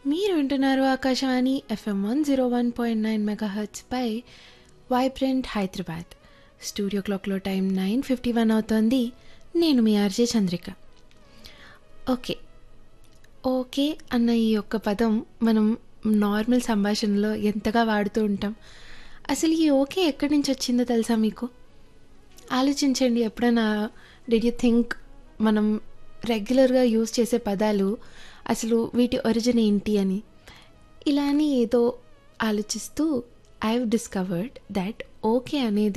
మీరు వింటున్నారు Akashvani FM one zero one point nine megahertz పై వైబ్రెంట్ హైదరాబాద్ స్టూడియో క్లాక్లో టైం నైన్ ఫిఫ్టీ వన్ అవుతోంది నేను మీ ఆర్జే చంద్రిక ఓకే ఓకే అన్న ఈ యొక్క పదం మనం నార్మల్ సంభాషణలో ఎంతగా వాడుతూ ఉంటాం అసలు ఈ ఓకే ఎక్కడి నుంచి వచ్చిందో తెలుసా మీకు ఆలోచించండి ఎప్పుడైనా డిడ్ యూ థింక్ మనం రెగ్యులర్గా యూజ్ చేసే పదాలు అసలు వీటి ఒరిజిన్ ఏంటి అని ఇలా అని ఏదో ఆలోచిస్తూ I have discovered that okay అనేది